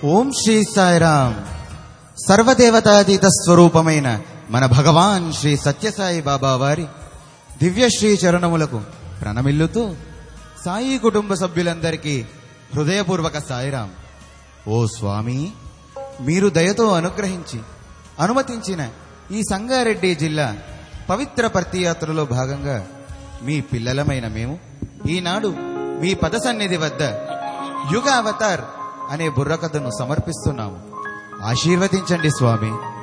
ఓం శ్రీ సాయిరామ్ సర్వదేవతాతీత స్వరూపమైన మన భగవాన్ శ్రీ సత్యసాయి బాబా వారి దివ్యశ్రీ చరణములకు ప్రణమిల్లుతూ సాయి కుటుంబ సభ్యులందరికీ హృదయపూర్వక సాయిరాం ఓ స్వామి మీరు దయతో అనుగ్రహించి అనుమతించిన ఈ సంగారెడ్డి జిల్లా పవిత్ర పర్తియాత్రలో భాగంగా మీ పిల్లలమైన మేము ఈనాడు మీ పద సన్నిధి వద్ద యుగ అవతార్ అనే బుర్రకథను సమర్పిస్తున్నాము ఆశీర్వదించండి స్వామి